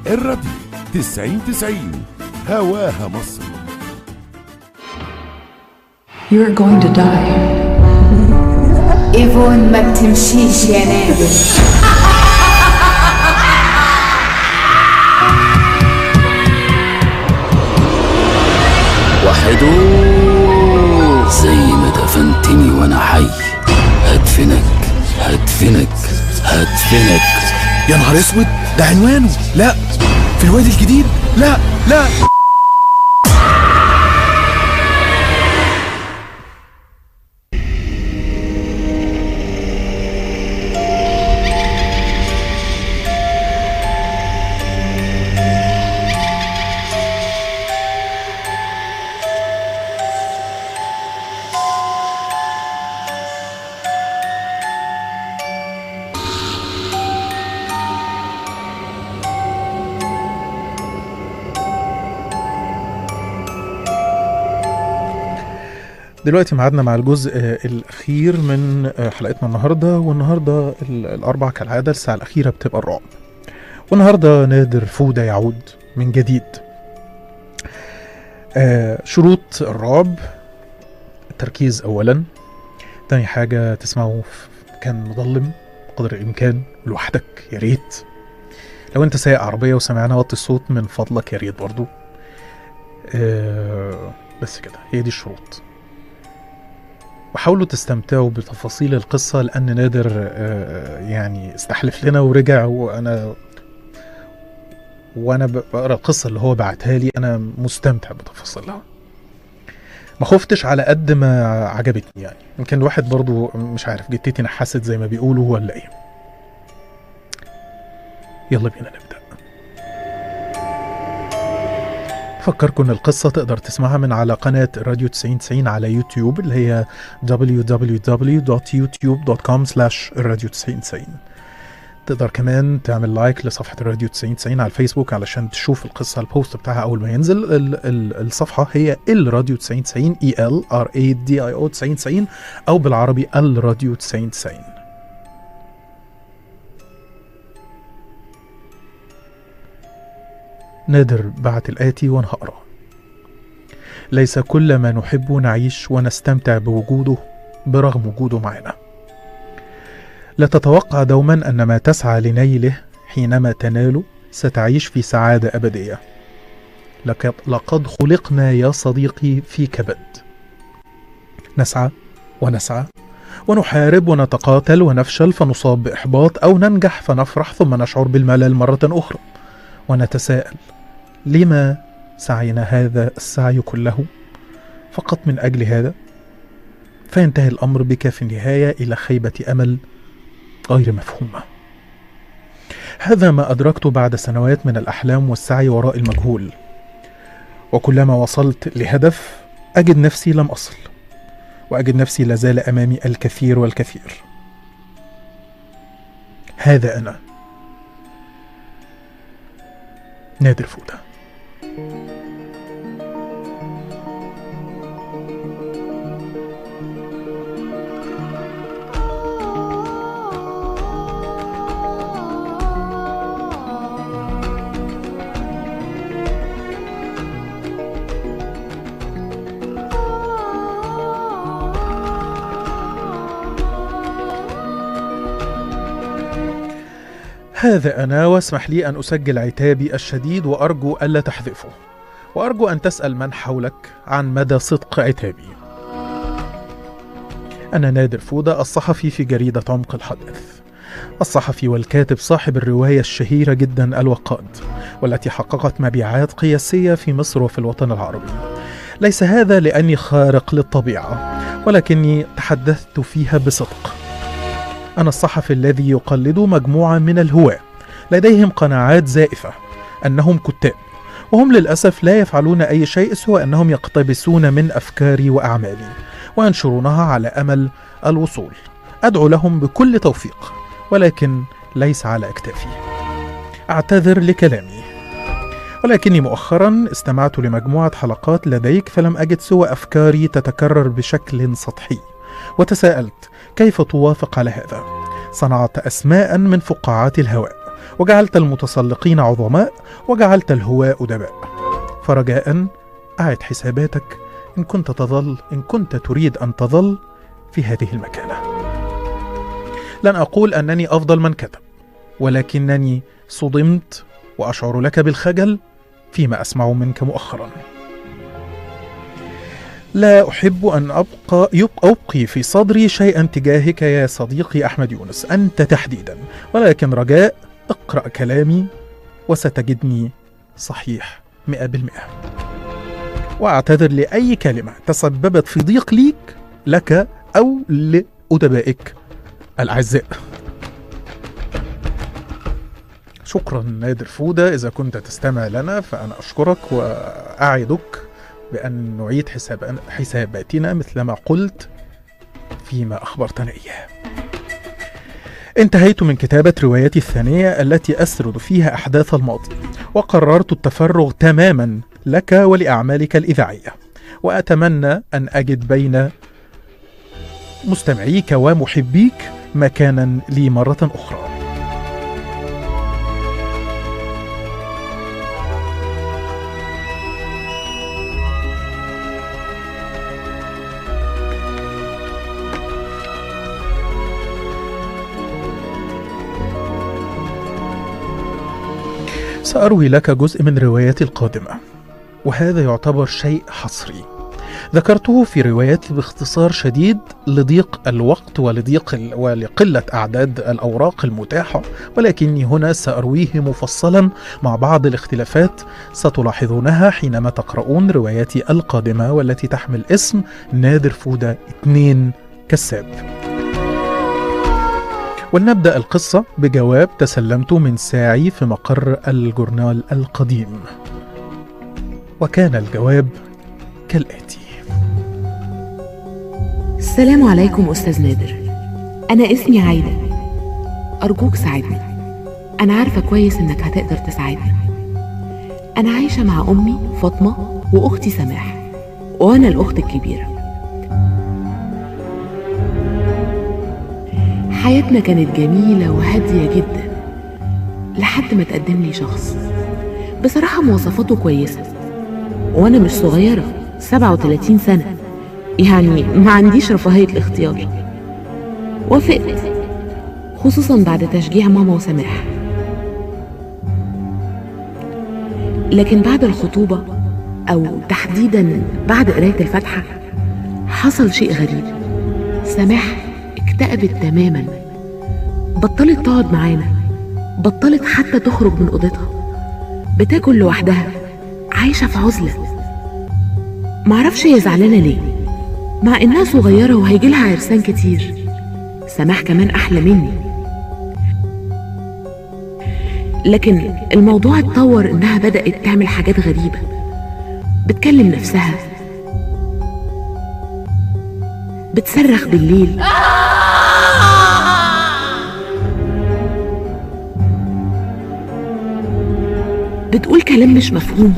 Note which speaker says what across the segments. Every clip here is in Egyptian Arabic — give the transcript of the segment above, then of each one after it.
Speaker 1: الراديو 90 90 هواها مصر
Speaker 2: You're going to die.
Speaker 3: ايفون ما بتمشيش يا نادر
Speaker 4: وحدو زي ما دفنتني وانا حي هدفنك هدفنك هدفنك
Speaker 5: يا نهار اسود ده عنوانه لا في الوادي الجديد لا لا
Speaker 6: دلوقتي ميعادنا مع الجزء آه، الأخير من آه، حلقتنا النهاردة والنهاردة ال- الأربع كالعادة الساعة الأخيرة بتبقى الرعب والنهاردة نادر فودة يعود من جديد آه، شروط الرعب التركيز أولا تاني حاجة تسمعه في مكان مظلم قدر الإمكان لوحدك يا ريت لو أنت سايق عربية وسمعنا وطي الصوت من فضلك يا ريت برضو آه، بس كده هي دي الشروط وحاولوا تستمتعوا بتفاصيل القصة لأن نادر آه، يعني استحلف لنا ورجع وأنا وأنا بقرا القصة اللي هو بعتها لي أنا مستمتع بتفاصيلها ما خفتش على قد ما عجبتني يعني يمكن الواحد برضو مش عارف جتتي نحست زي ما بيقولوا ولا ايه يلا بينا نبدأ فكركم ان القصة تقدر تسمعها من على قناة راديو 9090 على يوتيوب اللي هي www.youtube.com الراديو 9090 تقدر كمان تعمل لايك لصفحة الراديو 9090 على الفيسبوك علشان تشوف القصة البوست بتاعها أول ما ينزل ال ال الصفحة هي الراديو 9090 E L R A D I O 9090 أو بالعربي الراديو 9090 نادر بعت الآتي وأنا هقرأ ليس كل ما نحب نعيش ونستمتع بوجوده برغم وجوده معنا لا تتوقع دوما أن ما تسعى لنيله حينما تناله ستعيش في سعادة أبدية لقد, لقد خلقنا يا صديقي في كبد نسعى ونسعى ونحارب ونتقاتل ونفشل فنصاب بإحباط أو ننجح فنفرح ثم نشعر بالملل مرة أخرى ونتساءل لما سعينا هذا السعي كله فقط من اجل هذا فينتهي الامر بك في النهايه الى خيبه امل غير مفهومه هذا ما ادركت بعد سنوات من الاحلام والسعي وراء المجهول وكلما وصلت لهدف اجد نفسي لم اصل واجد نفسي لازال امامي الكثير والكثير هذا انا نادر فوده هذا أنا واسمح لي أن أسجل عتابي الشديد وأرجو ألا تحذفه وأرجو أن تسأل من حولك عن مدى صدق عتابي أنا نادر فودة الصحفي في جريدة عمق الحدث الصحفي والكاتب صاحب الرواية الشهيرة جدا الوقاد والتي حققت مبيعات قياسية في مصر وفي الوطن العربي ليس هذا لأني خارق للطبيعة ولكني تحدثت فيها بصدق أنا الصحفي الذي يقلد مجموعة من الهواة لديهم قناعات زائفة أنهم كتاب وهم للأسف لا يفعلون أي شيء سوى أنهم يقتبسون من أفكاري وأعمالي وينشرونها على أمل الوصول أدعو لهم بكل توفيق ولكن ليس على أكتافي أعتذر لكلامي ولكني مؤخرا استمعت لمجموعة حلقات لديك فلم أجد سوى أفكاري تتكرر بشكل سطحي وتساءلت كيف توافق على هذا صنعت أسماء من فقاعات الهواء وجعلت المتسلقين عظماء وجعلت الهواء أدباء فرجاء أعد حساباتك إن كنت تظل إن كنت تريد أن تظل في هذه المكانة لن أقول أنني أفضل من كتب ولكنني صدمت وأشعر لك بالخجل فيما أسمع منك مؤخرا لا أحب أن أبقى يبقى أبقي في صدري شيئا تجاهك يا صديقي أحمد يونس أنت تحديدا ولكن رجاء اقرأ كلامي وستجدني صحيح مئة بالمئة وأعتذر لأي كلمة تسببت في ضيق ليك لك أو لأدبائك الأعزاء شكرا نادر فودة إذا كنت تستمع لنا فأنا أشكرك وأعدك بأن نعيد حساب حساباتنا مثلما قلت فيما أخبرتنا إياه انتهيت من كتابة روايتي الثانية التي أسرد فيها أحداث الماضي وقررت التفرغ تماما لك ولأعمالك الإذاعية وأتمنى أن أجد بين مستمعيك ومحبيك مكانا لي مرة أخرى سأروي لك جزء من روايتي القادمة وهذا يعتبر شيء حصري ذكرته في روايتي باختصار شديد لضيق الوقت ولضيق ال... ولقلة أعداد الأوراق المتاحة ولكني هنا سأرويه مفصلا مع بعض الاختلافات ستلاحظونها حينما تقرؤون روايتي القادمة والتي تحمل اسم نادر فودة 2 كساب ولنبدأ القصة بجواب تسلمته من ساعي في مقر الجورنال القديم وكان الجواب كالآتي
Speaker 3: السلام عليكم أستاذ نادر أنا اسمي عايدة أرجوك ساعدني أنا عارفة كويس إنك هتقدر تساعدني أنا عايشة مع أمي فاطمة وأختي سماح وأنا الأخت الكبيرة حياتنا كانت جميلة وهادية جدا لحد ما تقدم لي شخص بصراحة مواصفاته كويسة وأنا مش صغيرة 37 سنة يعني ما عنديش رفاهية الاختيار وافقت خصوصا بعد تشجيع ماما وسماح لكن بعد الخطوبة أو تحديدا بعد قراية الفاتحة حصل شيء غريب سماح اكتئبت تماما بطلت تقعد معانا بطلت حتى تخرج من اوضتها بتاكل لوحدها عايشه في عزله معرفش هي زعلانه ليه مع انها صغيره وهيجيلها عرسان كتير سماح كمان احلى مني لكن الموضوع اتطور انها بدات تعمل حاجات غريبه بتكلم نفسها بتصرخ بالليل بتقول كلام مش مفهوم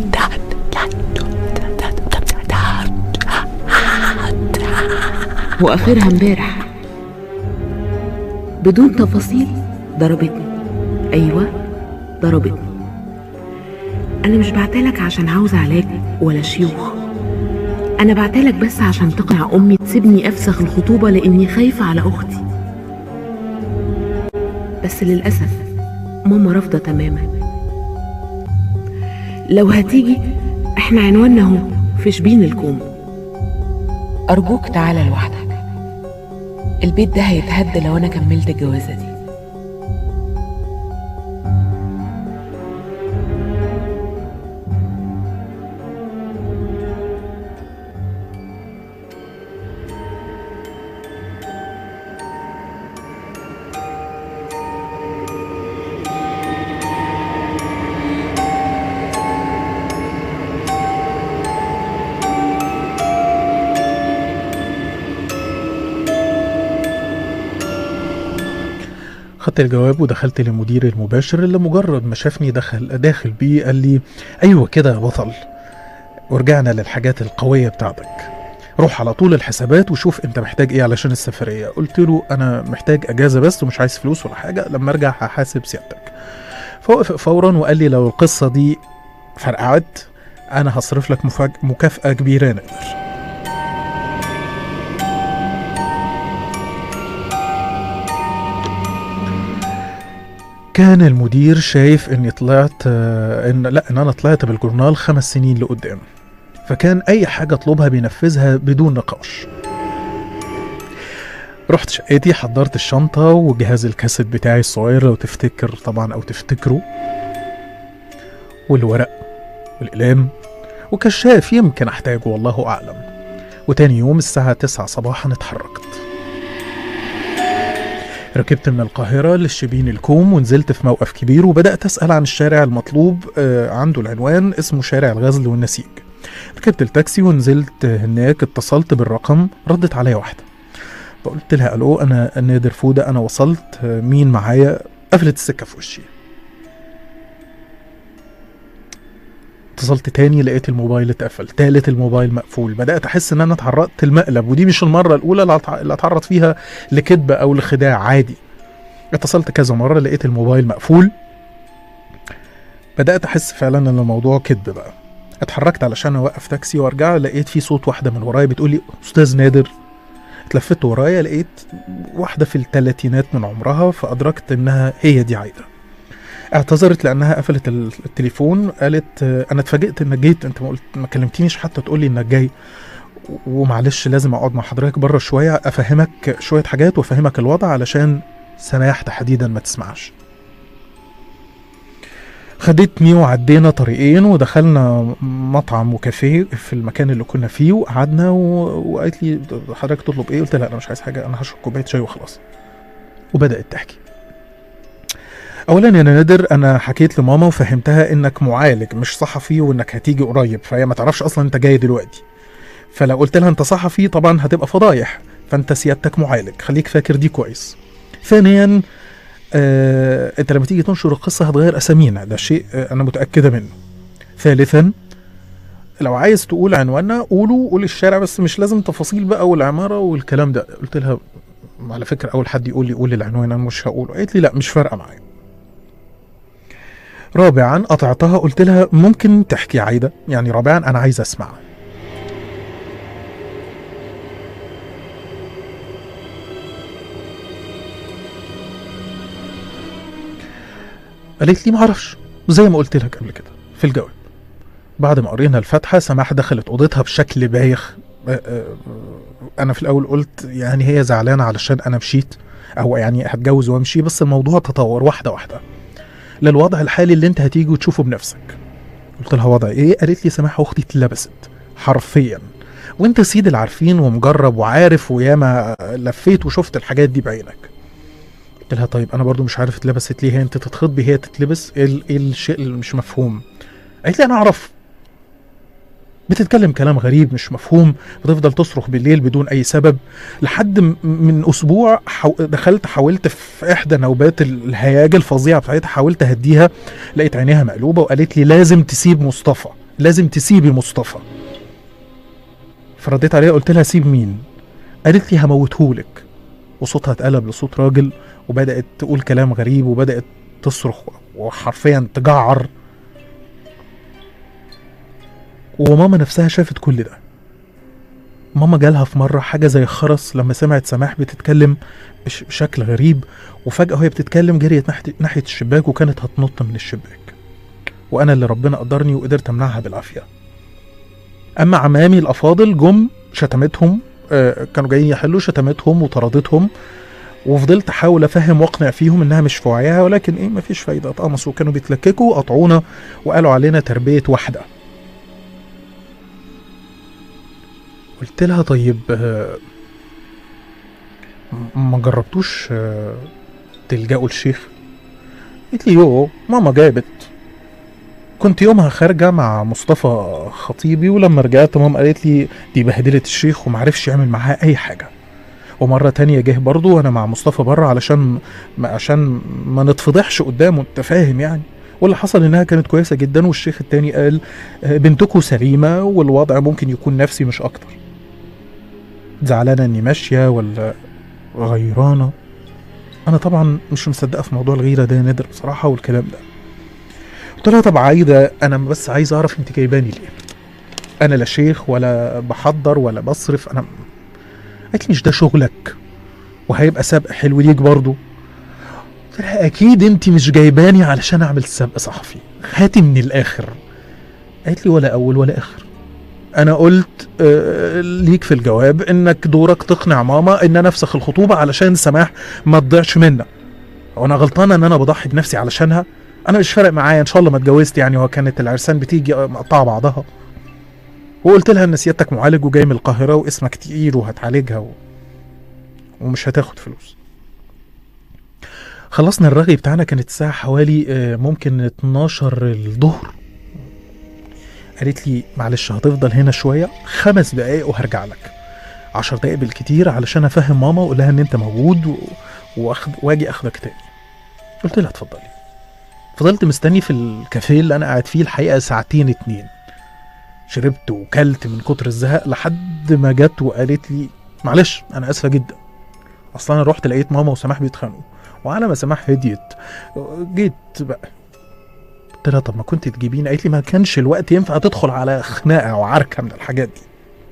Speaker 3: واخرها امبارح بدون تفاصيل ضربتني ايوه ضربتني انا مش بعتلك عشان عاوزه علاج ولا شيوخ انا بعتلك بس عشان تقنع امي تسيبني افسخ الخطوبه لاني خايفه على اختي بس للاسف ماما رافضه تماما لو هتيجي احنا عنواننا اهو في شبين الكوم ارجوك تعالى لوحدك البيت ده هيتهد لو انا كملت الجوازه دي
Speaker 6: خدت الجواب ودخلت للمدير المباشر اللي مجرد ما شافني دخل داخل بيه قال لي ايوه كده يا بطل ورجعنا للحاجات القويه بتاعتك روح على طول الحسابات وشوف انت محتاج ايه علشان السفريه قلت له انا محتاج اجازه بس ومش عايز فلوس ولا حاجه لما ارجع هحاسب سيادتك فوقف فورا وقال لي لو القصه دي فرقعت انا هصرف لك مفاج... مكافاه كبيره يا نادر كان المدير شايف اني طلعت آه، ان لا ان انا طلعت بالجورنال خمس سنين لقدام فكان اي حاجه اطلبها بينفذها بدون نقاش رحت شقتي حضرت الشنطة وجهاز الكاسيت بتاعي الصغير لو تفتكر طبعا أو تفتكروا والورق والأقلام وكشاف يمكن أحتاجه والله أعلم وتاني يوم الساعة 9 صباحا اتحركت ركبت من القاهرة للشبين الكوم ونزلت في موقف كبير وبدأت أسأل عن الشارع المطلوب آه، عنده العنوان اسمه شارع الغزل والنسيج ركبت التاكسي ونزلت هناك اتصلت بالرقم ردت عليا واحدة فقلت لها الو انا نادر فوده انا وصلت آه، مين معايا قفلت السكه في وشي اتصلت تاني لقيت الموبايل اتقفل تالت الموبايل مقفول بدات احس ان انا اتعرضت المقلب ودي مش المره الاولى اللي أتع- اللي اتعرض فيها لكذبه او لخداع عادي اتصلت كذا مره لقيت الموبايل مقفول بدات احس فعلا ان الموضوع كذب بقى اتحركت علشان اوقف تاكسي وارجع لقيت في صوت واحده من ورايا بتقول لي استاذ نادر اتلفت ورايا لقيت واحدة في الثلاثينات من عمرها فأدركت إنها هي دي عايدة اعتذرت لأنها قفلت ال- التليفون قالت آه، أنا اتفاجئت إنك جيت أنت ما قلت ما كلمتنيش حتى تقولي إنك جاي ومعلش لازم أقعد مع حضرتك بره شوية أفهمك شوية حاجات وأفهمك الوضع علشان سماح تحديدا ما تسمعش خدتني وعدينا طريقين ودخلنا مطعم وكافيه في المكان اللي كنا فيه وقعدنا و... وقالت لي حضرتك تطلب ايه؟ قلت لها انا مش عايز حاجه انا هشرب كوبايه شاي وخلاص. وبدات تحكي. اولا يا نادر انا حكيت لماما وفهمتها انك معالج مش صحفي وانك هتيجي قريب فهي ما تعرفش اصلا انت جاي دلوقتي. فلو قلت لها انت صحفي طبعا هتبقى فضايح فانت سيادتك معالج خليك فاكر دي كويس. ثانيا آه، انت لما تيجي تنشر القصه هتغير اسامينا ده شيء آه، انا متاكده منه ثالثا لو عايز تقول عنواننا قوله قول الشارع بس مش لازم تفاصيل بقى والعماره والكلام ده قلت لها على فكره اول حد يقول لي قول العنوان انا مش هقوله قالت لي لا مش فارقه معايا رابعا قطعتها قلت لها ممكن تحكي عايده يعني رابعا انا عايز اسمع قالت لي معرفش زي ما قلت لك قبل كده في الجواب بعد ما قرينا الفاتحه سماح دخلت اوضتها بشكل بايخ آه، آه، انا في الاول قلت يعني هي زعلانه علشان انا مشيت او يعني هتجوز وامشي بس الموضوع تطور واحده واحده للوضع الحالي اللي انت هتيجي وتشوفه بنفسك قلت لها وضع ايه قالت لي سماح اختي اتلبست حرفيا وانت سيد العارفين ومجرب وعارف وياما لفيت وشفت الحاجات دي بعينك قلت لها طيب انا برضو مش عارف اتلبست ليه هي انت تتخطبي هي تتلبس ايه ال- إيه الشيء اللي مش مفهوم قالت لي انا اعرف بتتكلم كلام غريب مش مفهوم بتفضل تصرخ بالليل بدون اي سبب لحد م- من اسبوع حو... دخلت حاولت في احدى نوبات ال- الهياج الفظيعه بتاعتها حاولت اهديها لقيت عينيها مقلوبه وقالت لي لازم تسيب مصطفى لازم تسيبي مصطفى فرديت عليها قلت لها سيب مين قالت لي هموتهولك وصوتها اتقلب لصوت راجل وبدات تقول كلام غريب وبدات تصرخ وحرفيا تجعر وماما نفسها شافت كل ده ماما جالها في مرة حاجة زي خرس لما سمعت سماح بتتكلم بش- بشكل غريب وفجأة وهي بتتكلم جريت ناحية ناحية الشباك وكانت هتنط من الشباك وأنا اللي ربنا قدرني وقدرت أمنعها بالعافية أما عمامي الأفاضل جم شتمتهم آه، كانوا جايين يحلوا شتمتهم وطردتهم وفضلت احاول افهم واقنع فيهم انها مش في وعيها ولكن ايه مفيش فايده اتقمصوا وكانوا بيتلككوا وقطعونا وقالوا علينا تربيه واحده قلت لها طيب آه، م- ما جربتوش آه، تلجأوا الشيخ قالت لي يو ماما جابت كنت يومها خارجة مع مصطفى خطيبي ولما رجعت ماما قالت لي دي بهدلت الشيخ ومعرفش يعمل معاها أي حاجة ومرة تانية جه برضه وأنا مع مصطفى بره علشان ما عشان ما نتفضحش قدامه أنت فاهم يعني واللي حصل إنها كانت كويسة جدا والشيخ التاني قال آه، بنتكم سليمة والوضع ممكن يكون نفسي مش أكتر زعلانة إني ماشية ولا غيرانة أنا طبعا مش مصدقة في موضوع الغيرة ده يا نادر بصراحة والكلام ده قلت لها طب عايده انا بس عايز اعرف انت جايباني ليه انا لا شيخ ولا بحضر ولا بصرف انا قالت لي مش ده شغلك وهيبقى سبق حلو ليك برضه قلت لها اكيد انت مش جايباني علشان اعمل سبق صحفي هاتي من الاخر قالت لي ولا اول ولا اخر انا قلت آه، ليك في الجواب انك دورك تقنع ماما ان انا افسخ الخطوبه علشان سماح ما تضيعش منا وانا غلطانه ان انا بضحي بنفسي علشانها انا مش فارق معايا ان شاء الله ما اتجوزت يعني هو كانت العرسان بتيجي مقطعه بعضها وقلت لها ان سيادتك معالج وجاي من القاهره واسمك تقيل وهتعالجها و... ومش هتاخد فلوس خلصنا الرغي بتاعنا كانت الساعة حوالي آه، ممكن 12 الظهر قالت لي معلش هتفضل هنا شوية خمس دقايق وهرجع لك عشر دقايق بالكتير علشان افهم ماما واقول لها ان انت موجود و... واخد واجي اخدك تاني قلت لها اتفضلي فضلت مستني في الكافيه اللي انا قاعد فيه الحقيقة ساعتين اتنين شربت وكلت من كتر الزهق لحد ما جت وقالت لي معلش انا اسفة جدا اصلا انا رحت لقيت ماما وسماح بيتخانقوا وعلى ما سماح هديت جيت بقى قلت لها طب ما كنت تجيبيني قالت لي ما كانش الوقت ينفع تدخل على خناقه وعركه من الحاجات دي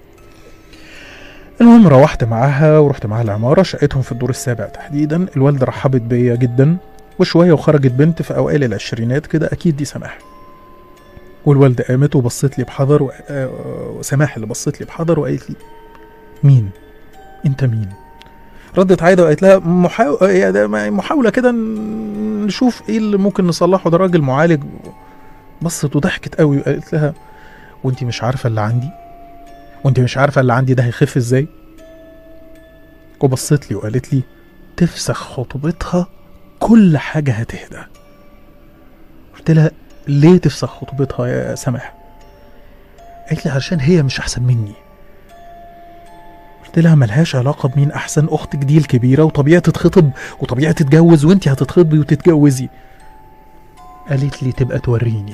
Speaker 6: المهم روحت معاها ورحت معاها العماره شقتهم في الدور السابع تحديدا الوالده رحبت بيا جدا وشويه وخرجت بنت في اوائل العشرينات كده اكيد دي سماح والوالده قامت وبصت لي بحذر و- آه، وسماح اللي بصت لي بحذر وقالت لي مين انت مين ردت عايده وقالت لها محاو... يا ده ما- محاوله كده ن- نشوف ايه اللي ممكن نصلحه ده راجل معالج بصت وضحكت قوي وقالت لها وانت مش عارفه اللي عندي وانت مش عارفه اللي عندي ده هيخف ازاي وبصت لي وقالت لي تفسخ خطوبتها كل حاجه هتهدى قلت لها ليه تفسخ خطوبتها يا سماح قالت لي علشان هي مش احسن مني قلت لها ملهاش علاقة بمين أحسن أختك دي الكبيرة وطبيعي تتخطب وطبيعي تتجوز وأنت هتتخطبي وتتجوزي قالت لي تبقى توريني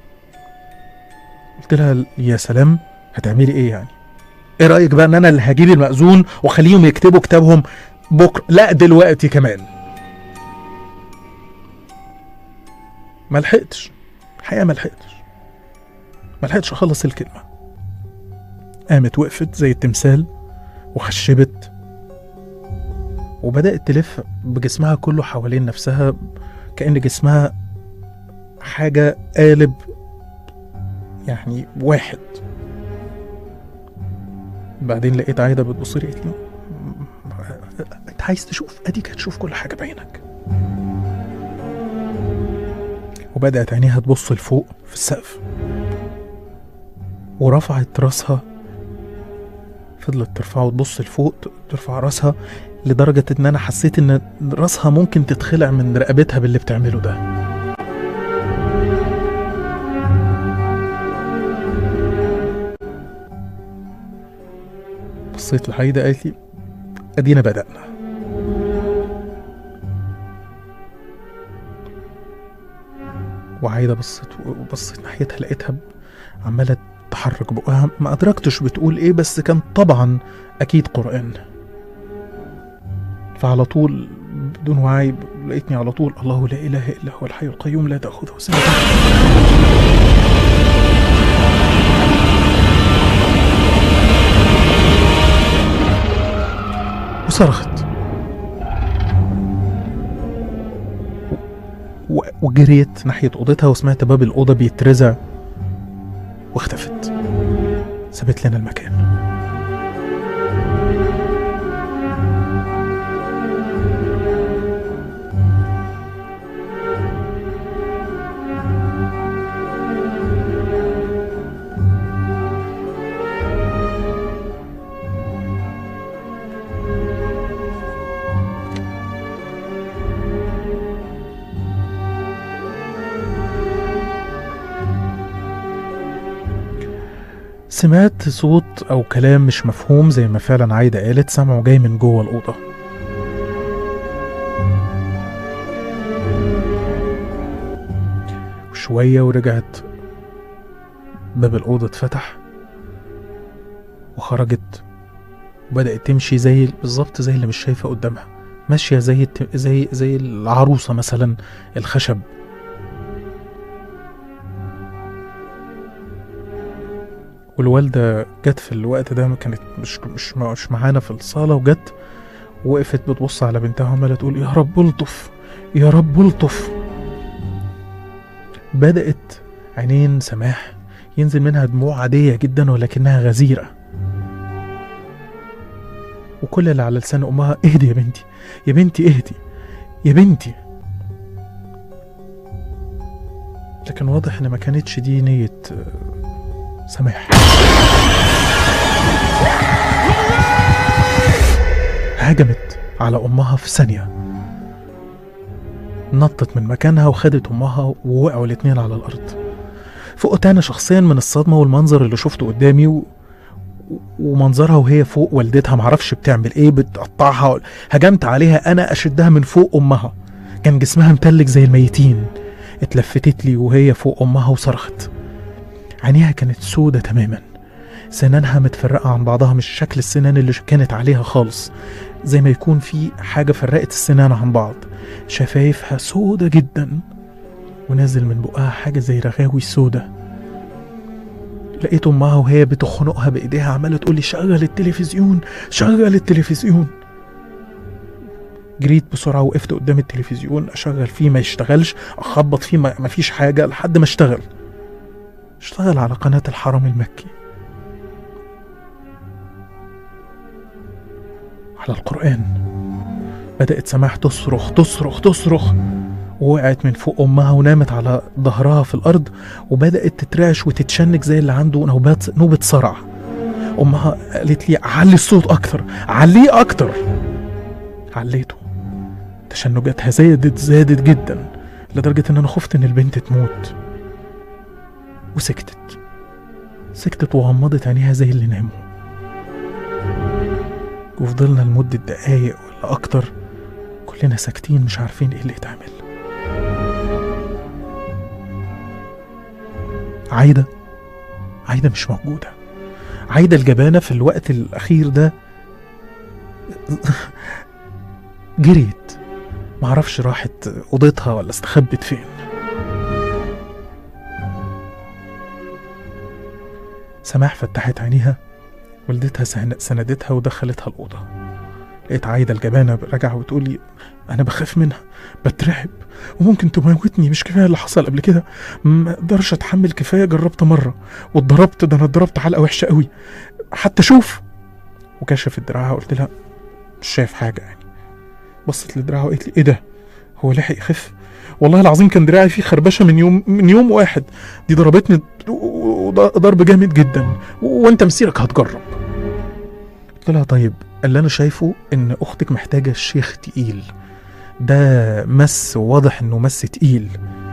Speaker 6: قلت لها يا سلام هتعملي إيه يعني إيه رأيك بقى إن أنا اللي هجيب المأذون وأخليهم يكتبوا كتابهم بكرة لا دلوقتي كمان ما لحقتش الحقيقة ما لحقتش ما لحقتش أخلص الكلمة قامت وقفت زي التمثال وخشبت وبدأت تلف بجسمها كله حوالين نفسها كأن جسمها حاجة قالب يعني واحد بعدين لقيت عايدة بتبص لي قالت لي انت عايز تشوف اديك هتشوف كل حاجة بعينك وبدأت عينيها تبص لفوق في السقف ورفعت راسها فضلت ترفعه وتبص لفوق ت- ترفع راسها لدرجة إن أنا حسيت إن راسها ممكن تتخلع من رقبتها باللي بتعمله ده بصيت لحيدة قالت لي أدينا بدأنا وعايدة بصت وبصيت ناحيتها لقيتها عمالة تحرك بقها ما أدركتش بتقول إيه بس كان طبعا أكيد قرآن فعلى طول بدون وعي لقيتني على طول الله لا إله إلا هو الحي القيوم لا تأخذه سنة وصرخت و- وجريت ناحية أوضتها وسمعت باب الأوضة بيترزع واختفت سابت لنا المكان سمعت صوت أو كلام مش مفهوم زي ما فعلا عايدة قالت سمعه جاي من جوه الأوضة وشوية ورجعت باب الأوضة اتفتح وخرجت وبدأت تمشي زي بالظبط زي اللي مش شايفة قدامها ماشية زي الت- زي زي العروسة مثلا الخشب والوالدة جت في الوقت ده ما كانت مش مش مش معانا في الصالة وجت وقفت بتبص على بنتها وعمالة تقول يا رب الطف يا رب الطف بدأت عينين سماح ينزل منها دموع عادية جدا ولكنها غزيرة وكل اللي على لسان أمها اهدي يا بنتي يا بنتي اهدي يا بنتي لكن واضح ان ما كانتش دي نية آه، سماح هجمت على أمها في ثانية نطت من مكانها وخدت أمها ووقعوا الاتنين على الأرض فقت أنا شخصيا من الصدمة والمنظر اللي شفته قدامي و... ومنظرها وهي فوق والدتها معرفش بتعمل ايه بتقطعها هجمت عليها انا اشدها من فوق امها كان جسمها متلج زي الميتين اتلفتت لي وهي فوق امها وصرخت عينيها كانت سودة تماما سنانها متفرقة عن بعضها مش شكل السنان اللي كانت عليها خالص زي ما يكون في حاجة فرقت السنان عن بعض شفايفها سودة جدا ونازل من بقها حاجة زي رغاوي سودة لقيت امها وهي بتخنقها بايديها عماله تقول لي شغل التلفزيون شغل التلفزيون جريت بسرعه وقفت قدام التلفزيون اشغل فيه ما يشتغلش اخبط فيه ما ما فيش حاجه لحد ما اشتغل اشتغل على قناه الحرم المكي على القران بدات سماح تصرخ تصرخ تصرخ ووقعت من فوق امها ونامت على ظهرها في الارض وبدات تترعش وتتشنج زي اللي عنده نوبات نوبه صرع امها قالت لي علي الصوت اكتر عليه اكتر عليته تشنجاتها زادت زادت جدا لدرجه ان انا خفت ان البنت تموت وسكتت سكتت وغمضت عينيها زي اللي ناموا وفضلنا لمدة دقايق ولا أكتر كلنا ساكتين مش عارفين إيه اللي يتعمل عايدة عايدة مش موجودة عايدة الجبانة في الوقت الأخير ده جريت معرفش راحت أوضتها ولا استخبت فين سماح فتحت عينيها والدتها سهن- سندتها ودخلتها الأوضة لقيت عايدة الجبانة راجعة وتقول لي أنا بخاف منها بترعب وممكن تموتني مش كفاية اللي حصل قبل كده ما اقدرش اتحمل كفايه جربت مره واتضربت ده انا اتضربت علقه وحشه قوي حتى شوف وكشفت دراعها قلت لها مش شايف حاجه يعني بصت لدراعها وقالت لي ايه ده هو لحق يخف والله العظيم كان دراعي فيه خربشه من يوم من يوم واحد دي ضربتني ضرب جامد جدا وانت مسيرك هتجرب قلت لها طيب اللي انا شايفه ان اختك محتاجه الشيخ تقيل ده مس واضح انه مس تقيل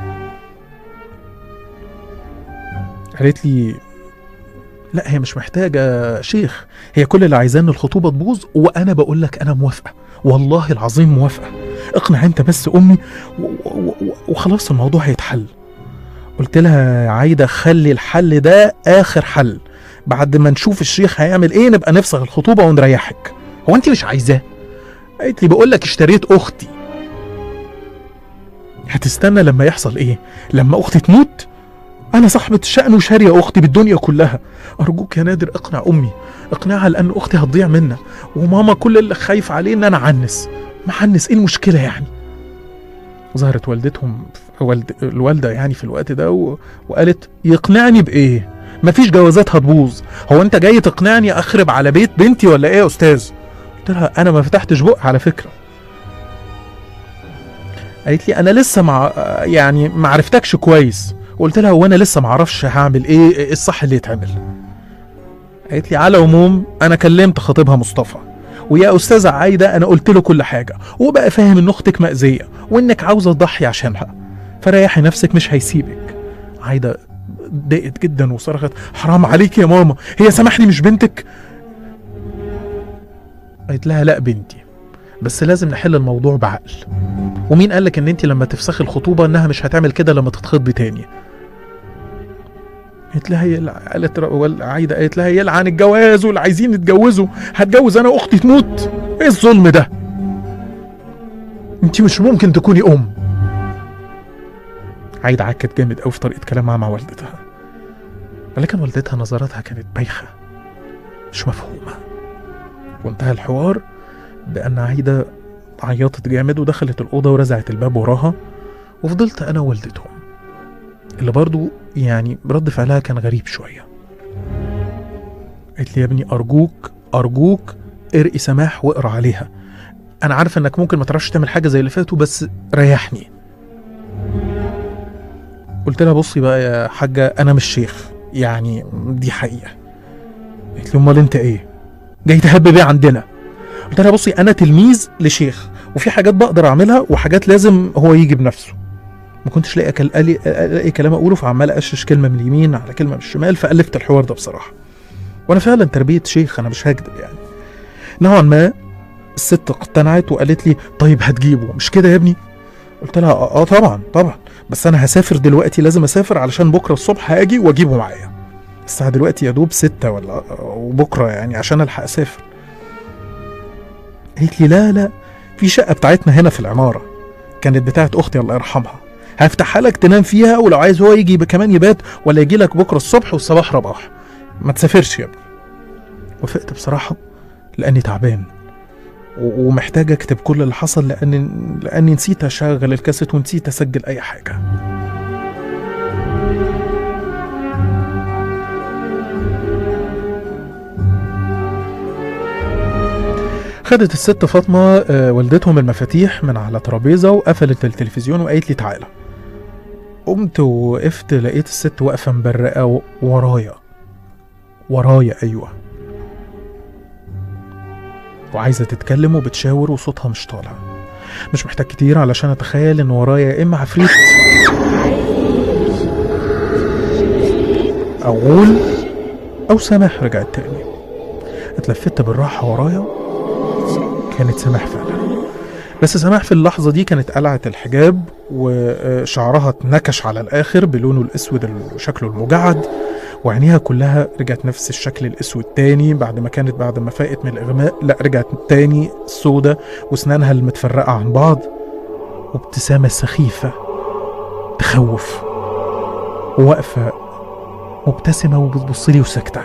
Speaker 6: قالت لي لا هي مش محتاجة شيخ هي كل اللي عايزاه ان الخطوبة تبوظ وانا بقول لك انا موافقة والله العظيم موافقة اقنع انت بس امي و- و- و- وخلاص الموضوع هيتحل قلت لها يا عايدة خلي الحل ده اخر حل بعد ما نشوف الشيخ هيعمل ايه نبقى نفسخ الخطوبة ونريحك هو انت مش عايزاه قالت لي بقول لك اشتريت اختي هتستنى لما يحصل ايه لما اختي تموت انا صاحبة الشأن وشارية اختي بالدنيا كلها ارجوك يا نادر اقنع امي اقنعها لان اختي هتضيع منا وماما كل اللي خايف عليه ان انا عنس ما عنس ايه المشكلة يعني ظهرت والدتهم والد... الوالدة يعني في الوقت ده و... وقالت يقنعني بايه مفيش جوازات هتبوظ هو انت جاي تقنعني اخرب على بيت بنتي ولا ايه يا استاذ قلت لها انا ما فتحتش بق على فكرة قالت لي انا لسه مع يعني ما عرفتكش كويس قلت لها وانا لسه ما اعرفش هعمل ايه ايه الصح اللي يتعمل قالت لي على العموم انا كلمت خطيبها مصطفى ويا استاذه عايده انا قلت له كل حاجه وبقى فاهم ان اختك مأذيه وانك عاوزه تضحي عشانها فريحي نفسك مش هيسيبك عايده ضاقت جدا وصرخت حرام عليك يا ماما هي سامحني مش بنتك قالت لها لا بنتي بس لازم نحل الموضوع بعقل ومين قالك ان انت لما تفسخي الخطوبه انها مش هتعمل كده لما تتخطبي تاني قالت لها يلع... قالت ر- وال- عايده قالت لها يلعن الجواز واللي عايزين يتجوزوا هتجوز انا واختي تموت ايه الظلم ده انت مش ممكن تكوني ام عايده عكت جامد قوي في طريقه كلامها مع والدتها ولكن والدتها نظراتها كانت بايخة مش مفهومة وانتهى الحوار بأن عايدة عيطت جامد ودخلت الأوضة ورزعت الباب وراها وفضلت أنا ووالدتهم اللي برضو يعني رد فعلها كان غريب شوية قالت لي يا ابني أرجوك أرجوك ارقي سماح واقرا عليها أنا عارفة إنك ممكن ما تعرفش تعمل حاجة زي اللي فاتوا بس ريحني قلت لها بصي بقى يا حاجة أنا مش شيخ يعني دي حقيقة قالت لي أمال أنت إيه؟ جاي تهب بيه عندنا قلت لها بصي أنا تلميذ لشيخ وفي حاجات بقدر أعملها وحاجات لازم هو يجي بنفسه ما كنتش لاقي كل... ألاقي- الاقي كلام اقوله فعمال اشش كلمه من اليمين على كلمه من الشمال فالفت الحوار ده بصراحه وانا فعلا تربيه شيخ انا مش هكذب يعني نوعا ما الست اقتنعت وقالت لي طيب هتجيبه مش كده يا ابني قلت لها اه آه طبعا طبعا بس انا هسافر دلوقتي لازم اسافر علشان بكره الصبح هاجي واجيبه معايا الساعه دلوقتي يا دوب ستة ولا وبكره يعني عشان الحق اسافر قالت لي لا لا في شقه بتاعتنا هنا في العماره كانت بتاعت اختي الله يرحمها هفتحها لك تنام فيها ولو عايز هو يجي كمان يبات ولا يجي لك بكره الصبح والصباح رباح ما تسافرش يا ابني وافقت بصراحه لاني تعبان و- ومحتاج اكتب كل اللي حصل لان لاني نسيت اشغل الكاسيت ونسيت اسجل اي حاجه خدت الست فاطمة آه، والدتهم المفاتيح من على ترابيزة وقفلت التلفزيون وقالت لي تعالى قمت ووقفت لقيت الست واقفة مبرقة و- ورايا ورايا أيوة وعايزة تتكلم وبتشاور وصوتها مش طالع مش محتاج كتير علشان أتخيل إن ورايا يا إما عفريت أو غول أو سماح رجعت تاني اتلفت بالراحة ورايا كانت سماح فعلا بس سماح في اللحظة دي كانت قلعت الحجاب وشعرها اتنكش على الآخر بلونه الأسود اللي شكله المجعد وعينيها كلها رجعت نفس الشكل الأسود تاني بعد ما كانت بعد ما فاقت من الإغماء لا رجعت تاني سودة وأسنانها المتفرقة عن بعض وابتسامة سخيفة تخوف وواقفة مبتسمة وبتبص لي وساكتة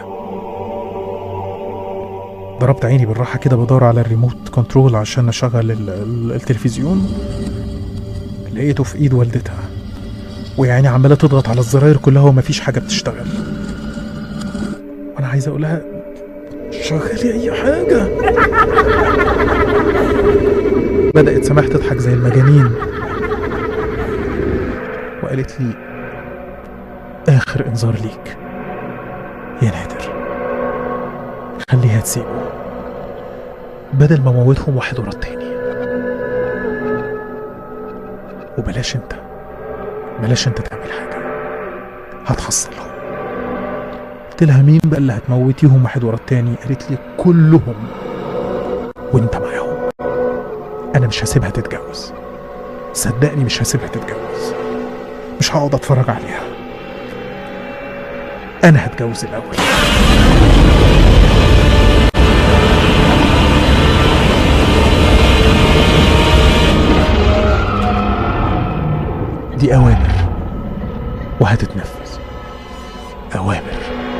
Speaker 6: ضربت عيني بالراحة كده بدور على الريموت كنترول عشان أشغل ال- ال- التلفزيون لقيته في إيد والدتها ويعني عمالة تضغط على الزراير كلها ومفيش حاجة بتشتغل وأنا عايز أقولها شغلي أي حاجة بدأت سماح تضحك زي المجانين وقالت لي آخر إنذار ليك يا نادر خليها تسيبه بدل ما موتهم واحد ورا التاني وبلاش انت بلاش انت تعمل حاجة هتحصلهم قلت لها مين بقى اللي هتموتيهم واحد ورا التاني قالت لي كلهم وانت معاهم انا مش هسيبها تتجوز صدقني مش هسيبها تتجوز مش هقعد اتفرج عليها انا هتجوز الاول دي أوامر وهتتنفذ أوامر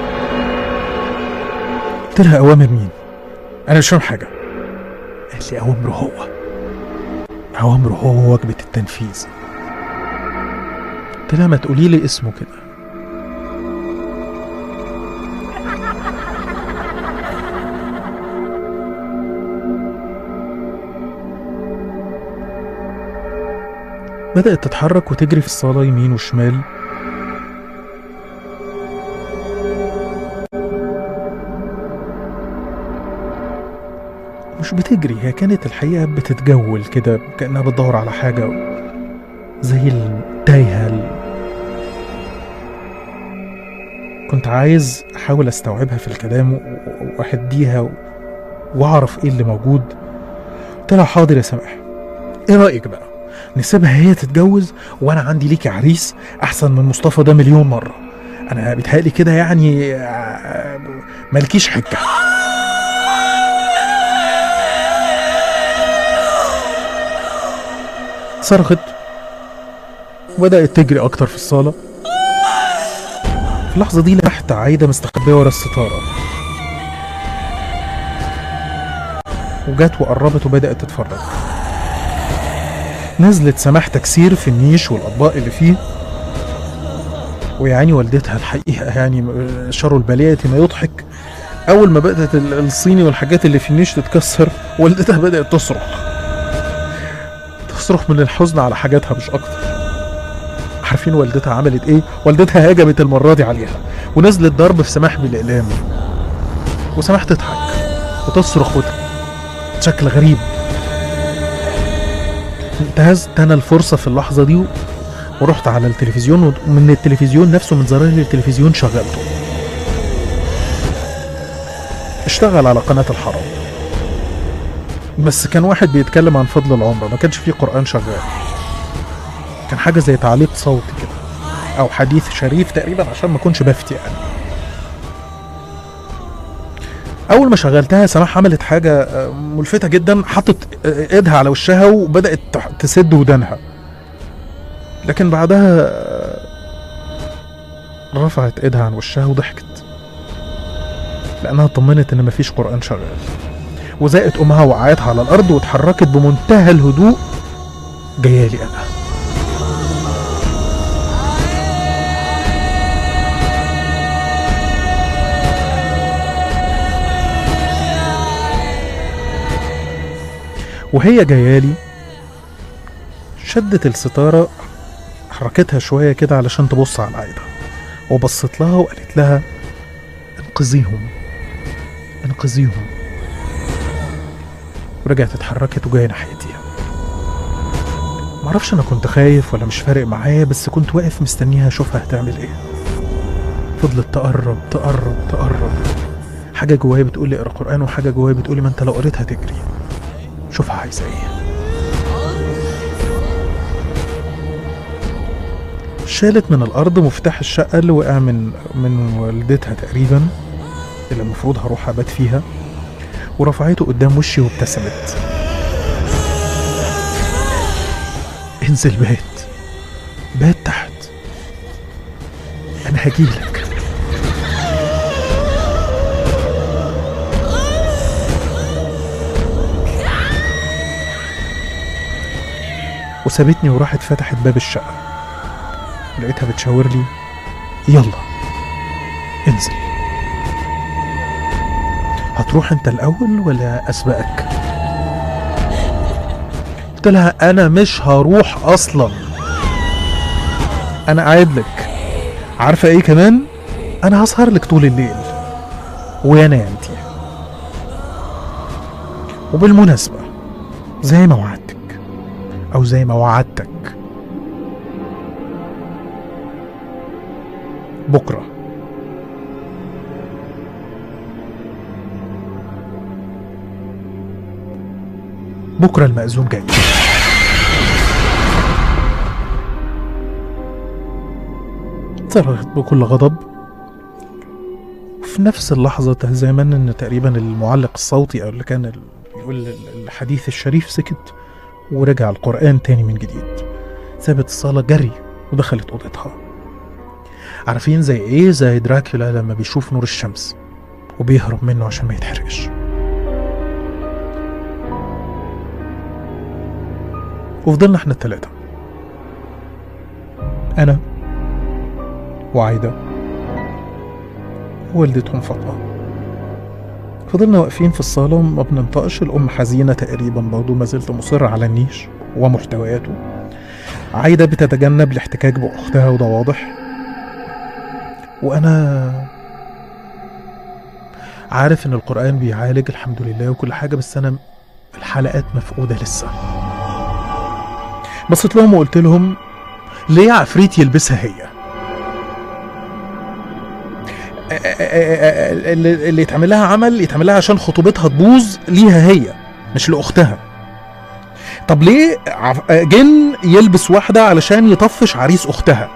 Speaker 6: قلت لها أوامر مين؟ أنا مش فاهم حاجة قالت لي أوامره هو أوامره هو وجبة التنفيذ قلت لها ما تقولي لي اسمه كده بدأت تتحرك وتجري في الصالة يمين وشمال مش بتجري هي كانت الحقيقة بتتجول كده كأنها بتدور على حاجة زي التايهة ال- كنت عايز أحاول أستوعبها في الكلام و- و- وأهديها و- وأعرف إيه اللي موجود قلت لها حاضر يا سماح إيه رأيك بقى نسيبها هي تتجوز وانا عندي ليكي عريس احسن من مصطفى ده مليون مره انا بيتهيألي كده يعني آه، مالكيش حجه صرخت وبدأت تجري أكتر في الصالة في اللحظة دي لمحت عايدة مستخبية ورا الستارة وجت وقربت وبدأت تتفرج نزلت سماح تكسير في النيش والأطباق اللي فيه ويعني والدتها الحقيقة يعني شر البلية ما يضحك أول ما بدأت ال- الصيني والحاجات اللي في النيش تتكسر والدتها بدأت تصرخ تصرخ من الحزن على حاجاتها مش أكتر عارفين والدتها عملت ايه والدتها هاجمت المره دي عليها ونزلت ضرب في سماح بالاقلام وسماح تضحك وتصرخ وت... بشكل غريب انتهزت انا الفرصه في اللحظه دي ورحت على التلفزيون ومن التلفزيون نفسه من زراير التلفزيون شغلته اشتغل على قناه الحرم بس كان واحد بيتكلم عن فضل العمر ما كانش فيه قرآن شغال كان حاجة زي تعليق صوتي كده أو حديث شريف تقريبا عشان ما أكونش بفتي يعني أول ما شغلتها سماح عملت حاجة آه، ملفتة جدا حطت آه، إيدها على وشها وبدأت تح- تسد ودانها لكن بعدها آه، رفعت إيدها عن وشها وضحكت لأنها طمنت إن مفيش قرآن شغال وزقت أمها وقعتها على الأرض واتحركت بمنتهى الهدوء جايالي أنا وهي جايالي شدت الستارة حركتها شوية كده علشان تبص على عايدة وبصت لها وقالت لها انقذيهم انقذيهم ورجعت اتحركت وجاية ناحيتي معرفش انا كنت خايف ولا مش فارق معايا بس كنت واقف مستنيها اشوفها هتعمل ايه فضلت تقرب تقرب تقرب حاجة جوايا بتقول لي اقرا قرآن وحاجة جوايا بتقول لي ما انت لو قريت هتجري شوفها عايزة ايه شالت من الأرض مفتاح الشقة اللي وقع من من والدتها تقريبا اللي المفروض هروح أبات فيها ورفعته قدام وشي وابتسمت انزل بات بات تحت أنا هجيلك وسابتني وراحت فتحت باب الشقة لقيتها بتشاور لي يلا انزل هتروح انت الاول ولا اسبقك قلت لها انا مش هروح اصلا انا قاعد لك عارفه ايه كمان انا هسهر لك طول الليل ويا نامتي وبالمناسبه زي ما وعدتك او زي ما وعدتك بكرة بكرة المأذون جاي صرخت بكل غضب وفي نفس اللحظة تزامن ان تقريبا المعلق الصوتي او اللي كان ال- بيقول الحديث الشريف سكت ورجع القرآن تاني من جديد سابت الصالة جري ودخلت أوضتها عارفين زي ايه زي دراكولا لما بيشوف نور الشمس وبيهرب منه عشان ما يتحرقش وفضلنا احنا التلاتة انا وعايدة ووالدتهم فاطمة فضلنا واقفين في الصالة ما بننطقش الأم حزينة تقريبا برضه ما زلت مصرة على النيش ومحتوياته عايدة بتتجنب الاحتكاك بأختها وده واضح وانا عارف ان القرآن بيعالج الحمد لله وكل حاجة بس انا الحلقات مفقودة لسه بصيت لهم وقلت لهم ليه عفريت يلبسها هي اللي اللي يتعمل لها عمل يتعمل لها عشان خطوبتها تبوظ ليها هي مش لاختها طب ليه عف- جن يلبس واحدة علشان يطفش عريس اختها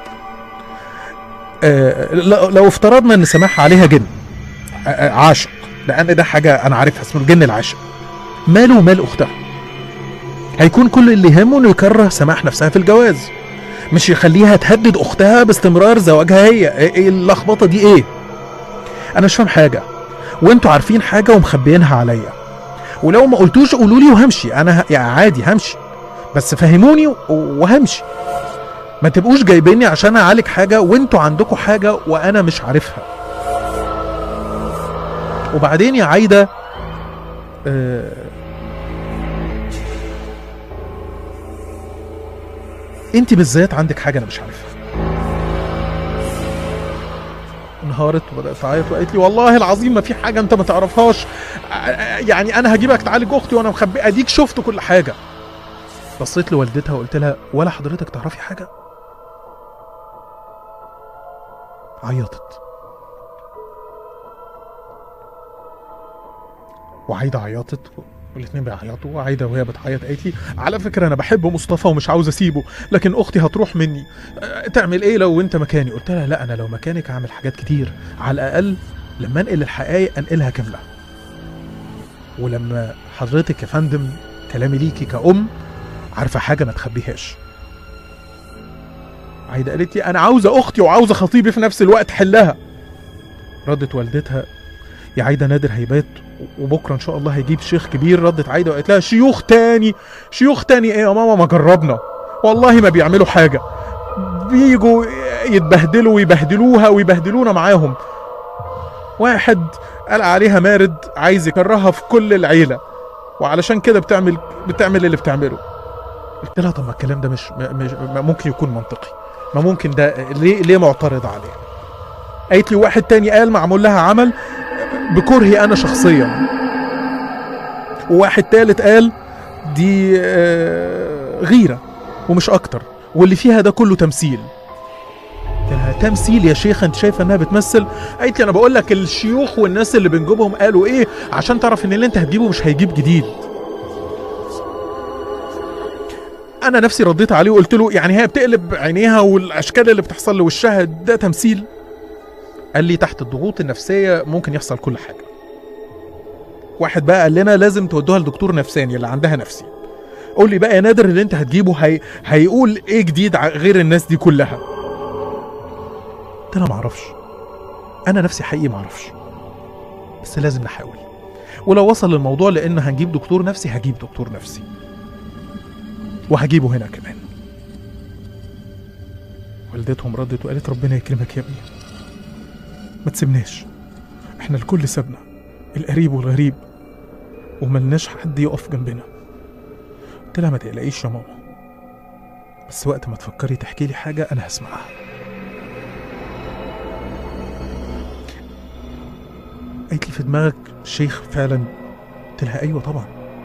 Speaker 6: آه، لو لو افترضنا ان سماح عليها جن آه، آه، عاشق لان ده حاجه انا عارفها اسمه الجن العاشق ماله ومال اختها هيكون كل اللي يهمه انه يكره سماح نفسها في الجواز مش يخليها تهدد اختها باستمرار زواجها هي ايه إيه اللخبطه دي ايه انا مش فاهم حاجه وانتوا عارفين حاجه ومخبيينها عليا ولو ما قلتوش قولوا لي وهمشي انا ه... يعني عادي همشي بس فهموني و- وهمشي ما تبقوش جايبيني عشان اعالج حاجه وانتوا عندكم حاجه وانا مش عارفها وبعدين يا عايده آه انت بالذات عندك حاجه انا مش عارفها انهارت وبدات تعيط وقالت لي والله العظيم ما في حاجه انت ما تعرفهاش آه، يعني انا هجيبك تعالج اختي وانا مخبي اديك شفت كل حاجه بصيت لوالدتها وقلت لها ولا حضرتك تعرفي حاجه عيطت وعايده عيطت والاثنين بيعيطوا وعايده وهي بتعيط قالت لي على فكره انا بحب مصطفى ومش عاوز اسيبه لكن اختي هتروح مني أه، تعمل ايه لو انت مكاني قلت لها لا انا لو مكانك هعمل حاجات كتير على الاقل لما انقل الحقائق انقلها كامله ولما حضرتك يا فندم كلامي ليكي كأم عارفه حاجه ما تخبيهاش عايده قالت لي انا عاوزه اختي وعاوزه خطيبي في نفس الوقت حلها ردت والدتها يا عايده نادر هيبات وبكره ان شاء الله هيجيب شيخ كبير ردت عايده وقالت لها شيوخ تاني شيوخ تاني ايه يا ماما ما جربنا والله ما بيعملوا حاجه بيجوا يتبهدلوا ويبهدلوها ويبهدلونا معاهم واحد قال عليها مارد عايز يكرهها في كل العيله وعلشان كده بتعمل بتعمل اللي بتعمله قلت لها طب ما الكلام ده مش ما- مش ما ممكن يكون منطقي ما ممكن ده ليه ليه معترض عليه قالت لي واحد تاني قال معمول لها عمل بكرهي انا شخصيا وواحد تالت قال دي آه، غيره ومش اكتر واللي فيها ده كله تمثيل قلت لها تمثيل يا شيخه انت شايفه انها بتمثل قالت لي انا بقول لك الشيوخ والناس اللي بنجيبهم قالوا ايه عشان تعرف ان اللي انت هتجيبه مش هيجيب جديد انا نفسي رديت عليه وقلت له يعني هي بتقلب عينيها والاشكال اللي بتحصل لوشها ده تمثيل قال لي تحت الضغوط النفسيه ممكن يحصل كل حاجه واحد بقى قال لنا لازم تودوها لدكتور نفساني اللي عندها نفسي قول لي بقى يا نادر اللي انت هتجيبه هي... هيقول ايه جديد ع- غير الناس دي كلها قلت لها معرفش انا نفسي حقيقي معرفش بس لازم نحاول ولو وصل الموضوع لان هنجيب دكتور نفسي هجيب دكتور نفسي وهجيبه هنا كمان والدتهم ردت وقالت ربنا يكرمك يا ابني ما تسيبناش احنا الكل سابنا القريب والغريب وملناش حد يقف جنبنا قلت لها ما تقلقيش يا ماما بس وقت ما تفكري تحكي لي حاجة أنا هسمعها قالت لي في دماغك شيخ فعلا قلت لها أيوة طبعا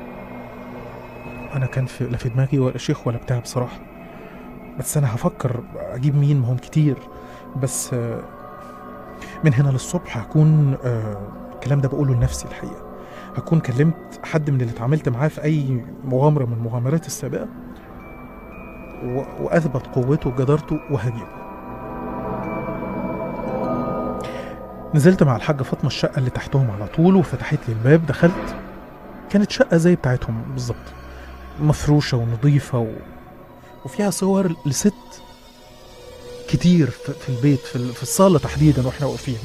Speaker 6: أنا كان في لا في دماغي ولا شيخ ولا بتاع بصراحة بس أنا هفكر أجيب مين ما هم كتير بس آه، من هنا للصبح هكون آه، الكلام ده بقوله لنفسي الحقيقة هكون كلمت حد من اللي اتعاملت معاه في أي مغامرة من المغامرات السابقة و... وأثبت قوته وجدارته وهجيبه نزلت مع الحاجة فاطمة الشقة اللي تحتهم على طول وفتحت لي الباب دخلت كانت شقة زي بتاعتهم بالظبط مفروشة ونظيفة و... وفيها صور لست كتير في في البيت في, ال- في الصالة تحديدا واحنا واقفين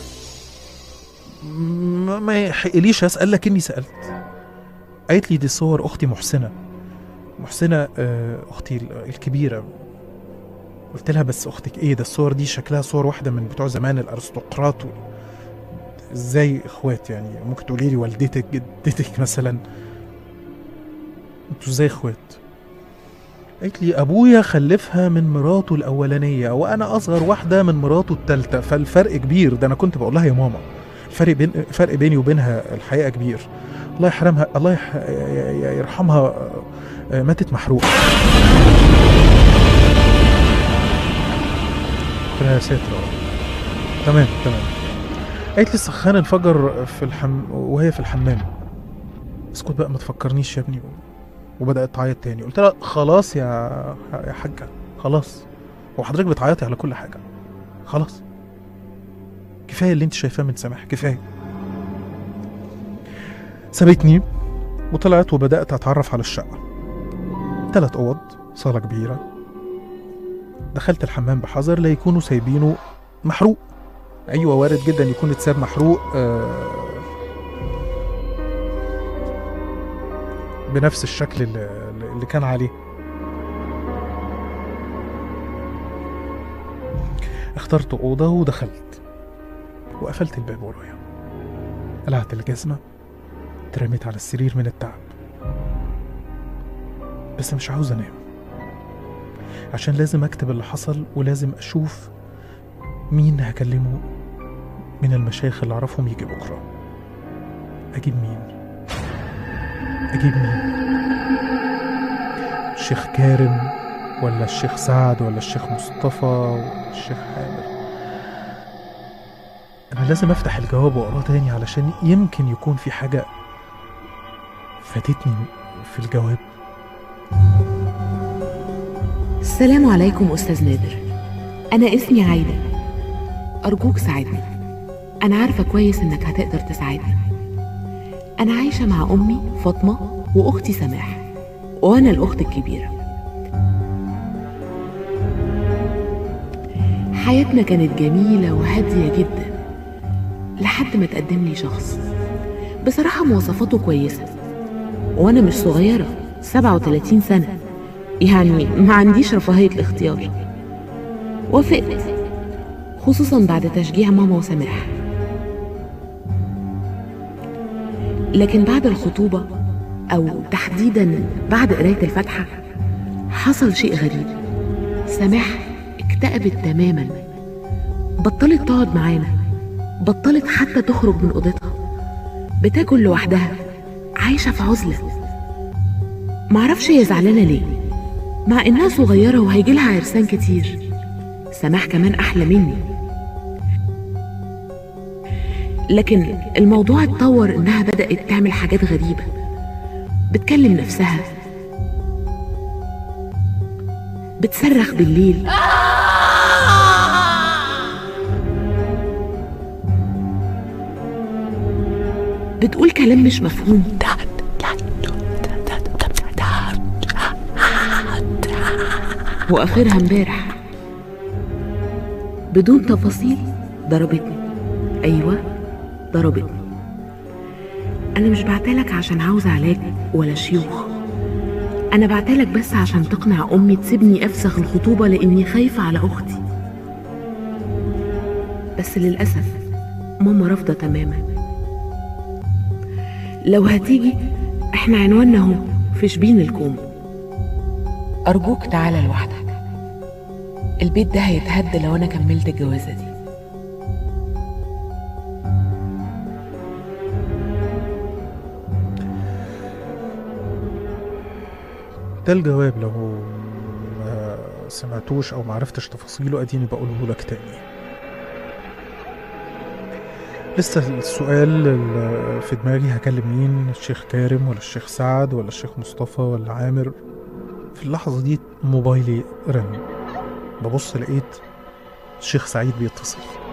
Speaker 6: ما, ما يحقليش اسال لكني سالت قالت لي دي صور اختي محسنه محسنه آه، اختي ال- الكبيره قلت لها بس اختك ايه ده الصور دي شكلها صور واحده من بتوع زمان الارستقراط وال- ازاي اخوات يعني ممكن تقولي لي والدتك جدتك مثلا انتوا ازاي اخوات قالت لي ابويا خلفها من مراته الاولانيه وانا اصغر واحده من مراته الثالثه فالفرق كبير ده انا كنت بقول لها يا ماما الفرق بين فرق بيني وبينها الحقيقه كبير الله يحرمها الله يح... ي- ي- يرحمها آه، آه، ماتت محروقه قلت لها يا ساتر يا رب. تمام تمام قالت لي السخان انفجر في الحم... وهي في الحمام اسكت بقى ما تفكرنيش يا ابني وبدات تعيط تاني قلت لها خلاص يا يا حاجه خلاص هو حضرتك بتعيطي على كل حاجه خلاص كفايه اللي انت شايفاه من سامح كفايه سابتني وطلعت وبدات اتعرف على الشقه ثلاث اوض صاله كبيره دخلت الحمام بحذر لا يكونوا سايبينه محروق ايوه وارد جدا يكون اتساب محروق آه بنفس الشكل اللي, اللي كان عليه اخترت أوضة ودخلت وقفلت الباب ورايا قلعت الجزمة اترميت على السرير من التعب بس مش عاوز انام عشان لازم اكتب اللي حصل ولازم اشوف مين هكلمه من المشايخ اللي اعرفهم يجي بكره اجيب مين اجيب مين الشيخ كارم ولا الشيخ سعد ولا الشيخ مصطفى ولا الشيخ حامد انا لازم افتح الجواب واقراه تاني علشان يمكن يكون في حاجه فاتتني في الجواب
Speaker 3: السلام عليكم أستاذ نادر أنا اسمي عايدة أرجوك ساعدني أنا عارفة كويس إنك هتقدر تساعدني أنا عايشة مع أمي فاطمة وأختي سماح وأنا الأخت الكبيرة حياتنا كانت جميلة وهادية جدا لحد ما تقدم لي شخص بصراحة مواصفاته كويسة وأنا مش صغيرة 37 سنة يعني ما عنديش رفاهية الاختيار وافقت خصوصا بعد تشجيع ماما وسماح لكن بعد الخطوبة أو تحديدا بعد قراية الفاتحة حصل شيء غريب سماح اكتئبت تماما بطلت تقعد معانا بطلت حتى تخرج من أوضتها بتاكل لوحدها عايشة في عزلة معرفش هي زعلانة ليه مع إنها صغيرة وهيجيلها عرسان كتير سماح كمان أحلى مني لكن الموضوع اتطور إنها بدأت تعمل حاجات غريبة بتكلم نفسها بتصرخ بالليل بتقول كلام مش مفهوم واخرها امبارح بدون تفاصيل ضربتني ايوه ضربتني انا مش بعتلك عشان عاوزه علاج ولا شيوخ انا بعتلك بس عشان تقنع امي تسيبني افسخ الخطوبه لاني خايفه على اختي بس للاسف ماما رافضه تماما لو هتيجي احنا عنواننا اهو في شبين الكوم أرجوك تعالى لوحدك البيت ده هيتهد لو أنا كملت الجوازة دي
Speaker 6: ده الجواب لو ما سمعتوش او ما عرفتش تفاصيله اديني بقوله لك تاني لسه السؤال اللي في دماغي هكلم مين الشيخ كارم ولا الشيخ سعد ولا الشيخ مصطفى ولا عامر في اللحظة دي موبايلي رن ببص لقيت الشيخ سعيد بيتصل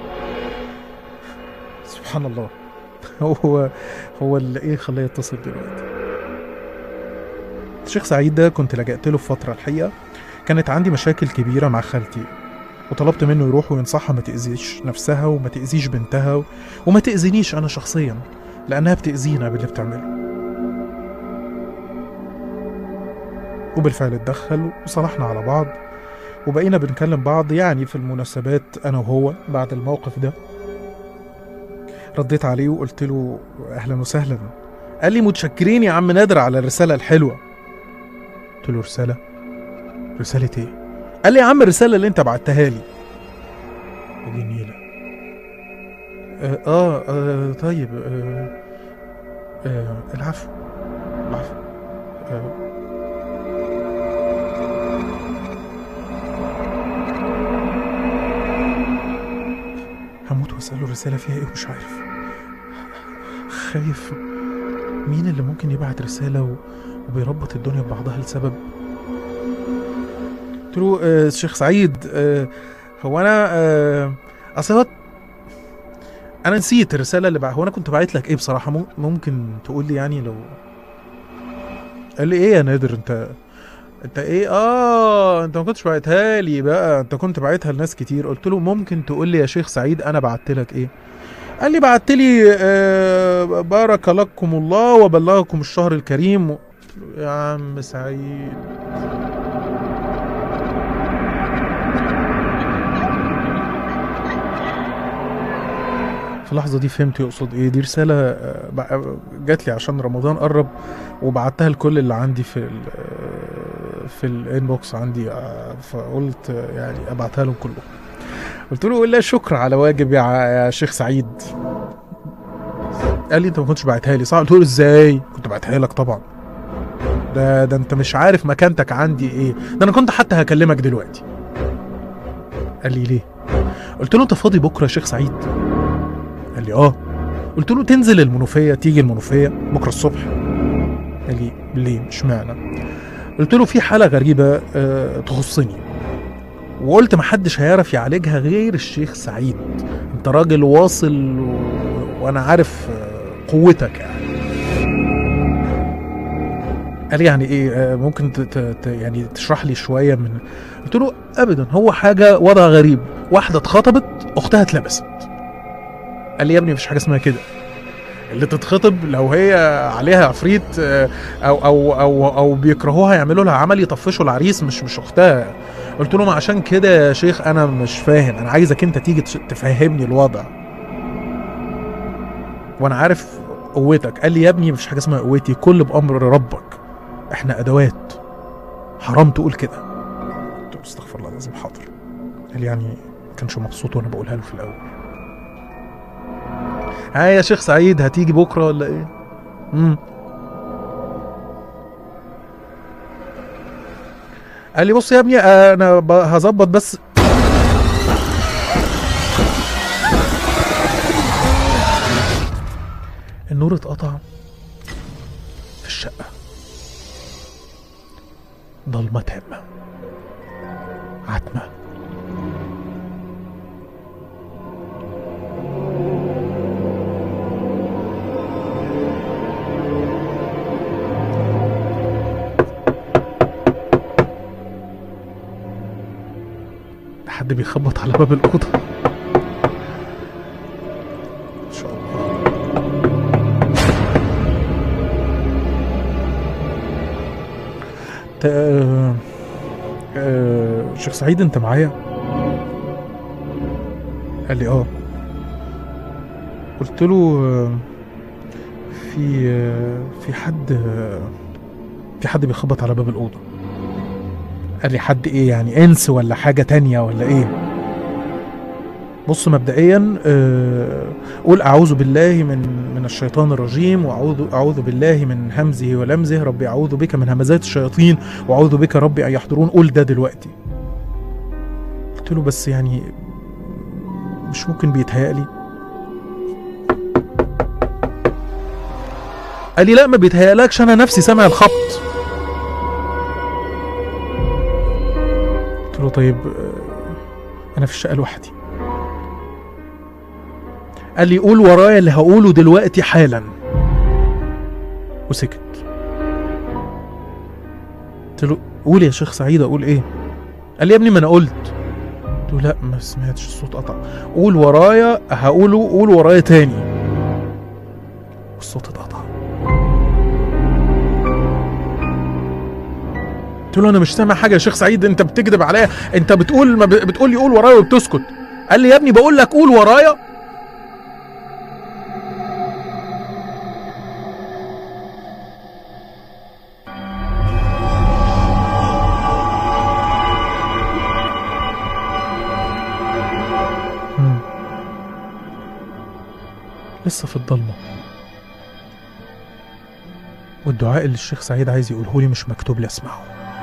Speaker 6: سبحان الله هو هو اللي ايه خلاه يتصل دلوقتي الشيخ سعيد ده كنت لجأت له في فترة الحقيقة كانت عندي مشاكل كبيرة مع خالتي وطلبت منه يروح وينصحها ما تأذيش نفسها وما تأذيش بنتها و... وما تأذينيش أنا شخصيا لأنها بتأذينا باللي بتعمله وبالفعل اتدخل وصلحنا على بعض وبقينا بنكلم بعض يعني في المناسبات أنا وهو بعد الموقف ده رديت عليه وقلت له أهلا وسهلا قال لي متشكرين يا عم نادر على الرسالة الحلوة قلت له رسالة رسالة ايه قال لي يا عم الرسالة اللي انت بعتها لي دي نيلة آه, آه, آه طيب آه آه العفو العفو آه هموت واسأله الرسالة فيها ايه ومش عارف خايف مين اللي ممكن يبعت رسالة و... وبيربط الدنيا ببعضها لسبب قلت له آه شيخ سعيد آه هو انا آه اصل هو انا نسيت الرساله اللي بقى هو انا كنت باعت لك ايه بصراحه مم- ممكن تقول لي يعني لو قال لي ايه يا نادر انت انت ايه اه انت ما كنتش بعتها لي بقى انت كنت باعتها لناس كتير قلت له ممكن تقول لي يا شيخ سعيد انا بعت لك ايه قال لي بعت لي آه بارك لكم الله وبلغكم الشهر الكريم قلت له يا عم سعيد في اللحظة دي فهمت يقصد ايه دي رسالة آه، بقى- جات لي عشان رمضان قرب وبعتها لكل اللي عندي في ال في الانبوكس عندي آه، فقلت آه، يعني ابعتها لهم كلهم قلت له لا شكر على واجب يا ع- يا شيخ سعيد قال لي انت ما كنتش بعتها لي صح قلت له ازاي كنت بعتها لك طبعا ده ده انت مش عارف مكانتك عندي ايه ده انا كنت حتى هكلمك دلوقتي قال لي ليه قلت له انت فاضي بكره يا شيخ سعيد قال لي اه قلت له تنزل المنوفيه تيجي المنوفيه بكره الصبح قال لي ليه مش معنى قلت له في حاله غريبه آه تخصني وقلت محدش هيعرف يعالجها غير الشيخ سعيد انت راجل واصل و... وانا عارف آه، قوتك يعني قال لي يعني ايه آه، ممكن ت... ت... ت... يعني تشرح لي شويه من قلت له ابدا هو حاجه وضع غريب واحده اتخطبت اختها اتلبست قال لي يا ابني مفيش حاجه اسمها كده اللي تتخطب لو هي عليها عفريت آه، او او او او بيكرهوها يعملوا لها عمل يطفشوا العريس مش مش اختها قلت لهم عشان كده يا شيخ انا مش فاهم انا عايزك انت تيجي تش- تفهمني الوضع وانا عارف قوتك قال لي يا ابني مفيش حاجه اسمها قوتي كل بامر ربك احنا ادوات حرام تقول كده قلت له استغفر الله العظيم حاضر قال لي يعني ما كانش مبسوط وانا بقولها له في الاول ها يا شيخ سعيد هتيجي بكره ولا ايه امم قال لي بص يا ابني انا ب- هظبط بس النور اتقطع في الشقة ضلمة تامة عتمة حد بيخبط على باب الأوضة إن شاء الله ت... آه... آه... شيخ سعيد أنت معايا؟ قال لي آه قلت له آه، في آه، في حد آه، في حد بيخبط على باب الأوضة قال لي حد ايه يعني انس ولا حاجه تانية ولا ايه بص مبدئيا آه، قول اعوذ بالله من من الشيطان الرجيم واعوذ اعوذ بالله من همزه ولمزه ربي اعوذ بك من همزات الشياطين واعوذ بك ربي ان يحضرون قول ده دلوقتي قلت له بس يعني مش ممكن بيتهيألي قال لي لا ما بيتهيألكش انا نفسي سامع الخبط قلت له طيب آه، انا في الشقه لوحدي قال لي قول ورايا اللي هقوله دلوقتي حالا وسكت قلت له قول يا شيخ سعيد اقول ايه قال لي يا ابني ما انا قلت قلت له لا ما سمعتش الصوت قطع قول ورايا هقوله قول ورايا تاني والصوت اتقطع قلت له انا مش سامع حاجه يا شيخ سعيد انت بتكذب عليا انت بتقول ما ب- بتقول لي قول ورايا وبتسكت قال لي يا ابني بقول لك قول ورايا مم. لسه في الضلمه والدعاء اللي الشيخ سعيد عايز يقوله لي مش مكتوب لي اسمعه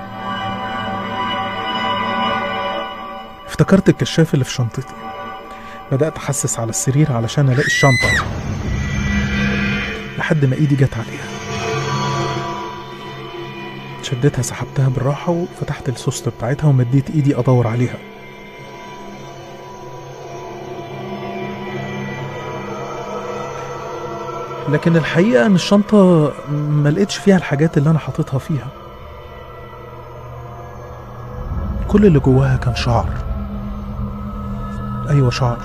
Speaker 6: افتكرت الكشاف اللي في شنطتي بدأت أحسس على السرير علشان ألاقي الشنطة لحد ما إيدي جت عليها شدتها سحبتها بالراحة وفتحت السوست بتاعتها ومديت إيدي أدور عليها لكن الحقيقة إن الشنطة ما لقيتش فيها الحاجات اللي أنا حاططها فيها كل اللي جواها كان شعر أيوة شعر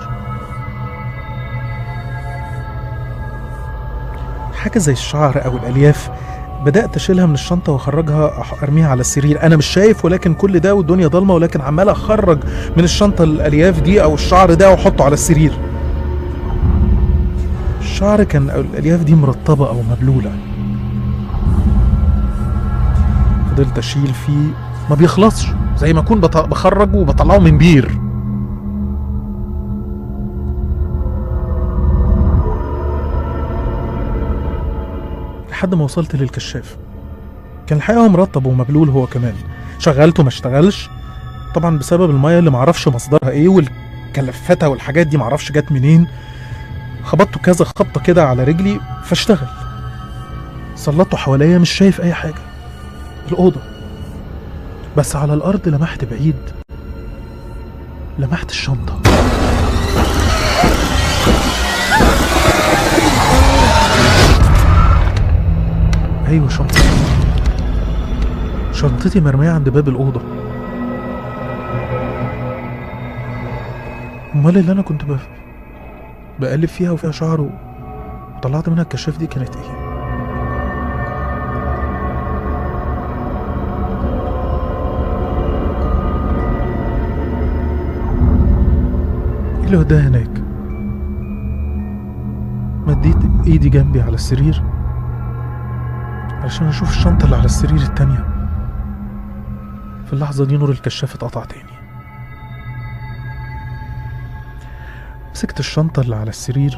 Speaker 6: حاجة زي الشعر أو الألياف بدأت أشيلها من الشنطة وأخرجها أح- أرميها على السرير أنا مش شايف ولكن كل ده والدنيا ضلمة ولكن عمال أخرج من الشنطة الألياف دي أو الشعر ده وأحطه على السرير الشعر كان أو الألياف دي مرطبة أو مبلولة فضلت أشيل فيه ما بيخلصش زي ما أكون بط- بخرجه وبطلعه من بير لحد ما وصلت للكشاف كان الحقيقة هو مرطب ومبلول هو كمان شغلته ما اشتغلش طبعا بسبب المية اللي معرفش مصدرها ايه والكلفتة والحاجات دي معرفش جت منين خبطته كذا خبطة كده على رجلي فاشتغل سلطته حواليا مش شايف اي حاجة الأوضة بس على الأرض لمحت بعيد لمحت الشنطة أيوة شنطتي شنطتي مرمية عند باب الأوضة أمال اللي أنا كنت بف... بقلب فيها وفيها شعر و- وطلعت منها الكشاف دي كانت إيه؟ إيه اللي وداها هناك؟ مديت إيدي جنبي على السرير علشان أشوف الشنطة اللي على السرير التانية في اللحظة دي نور الكشاف اتقطع تاني مسكت الشنطة اللي على السرير